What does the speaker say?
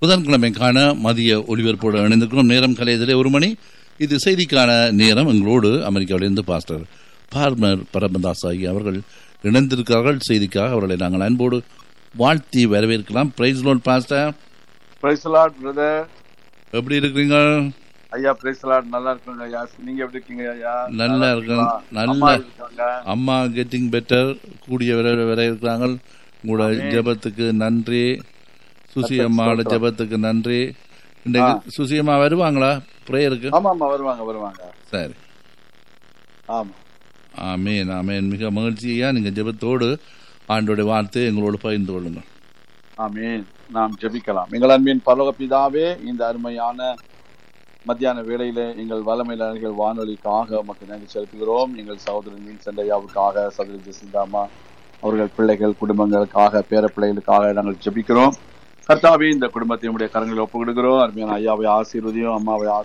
புதன்கிழமைக்கான மதிய ஒலிபரப்போடு இணைந்திருக்கிறோம் நேரம் கலையதிலே ஒரு மணி இது செய்திக்கான நேரம் எங்களோடு அமெரிக்காவிலிருந்து பாஸ்டர் பார்மர் பரமதாஸ் ஆகிய அவர்கள் இணைந்திருக்கிறார்கள் செய்திக்காக அவர்களை நாங்கள் அன்போடு வாழ்த்தி வரவேற்கலாம் பிரைஸ் லோன் பாஸ்டர் பிரைஸ் லார்ட் பிரதர் எப்படி இருக்கிறீங்க ஐயா பிரைஸ் லார்ட் நல்லா இருக்குங்க ஐயா நீங்க எப்படி இருக்கீங்க ஐயா நல்லா இருக்கேன். இருக்கீங்களா? நல்ல- அம்மா இருக்காங்க அம்மா கெட்டிங் பெட்டர் கூடிய வர வர இருக்கிறாங்க உங்களோட ஆமென். ஜெபத்துக்கு நன்றி சுசி கர்த்தருக்கு அம்மாவோட ஸ்தோத்திரம். ஜெபத்துக்கு நன்றி இன்றைக்கு சுசி அம்மா வருவாங்களா ப்ரேயருக்கு ஆமா ஆமா வருவாங்க வருவாங்க சரி ஆமா ஆமேன் ஆமேன் மிக மகிழ்ச்சியா நீங்க ஜெபத்தோடு ஆண்டோடைய வார்த்தையை எங்களோடு பகிர்ந்து கொள்ளுங்க ஆமீன் நாம் ஜெபிக்கலாம் எங்கள் அன்பின் பரலோக பிதாவே இந்த அருமையான மத்தியான வேளையிலே எங்கள் வளமையாளர்கள் வானொலிக்காக மக்கள் நன்றி செலுத்துகிறோம் எங்கள் சகோதரன் மீன் சண்டையாவுக்காக சகோதரி ஜெசிந்தாமா அவர்கள் பிள்ளைகள் குடும்பங்களுக்காக பேர பிள்ளைகளுக்காக நாங்கள் ஜெபிக்கிறோம் கர்த்தாவே இந்த குடும்பத்தை உடைய கரங்களில் ஒப்புக்கிடுகிறோம் அருமையான ஐயாவை ஆசீர்வதியும் அம்மாவை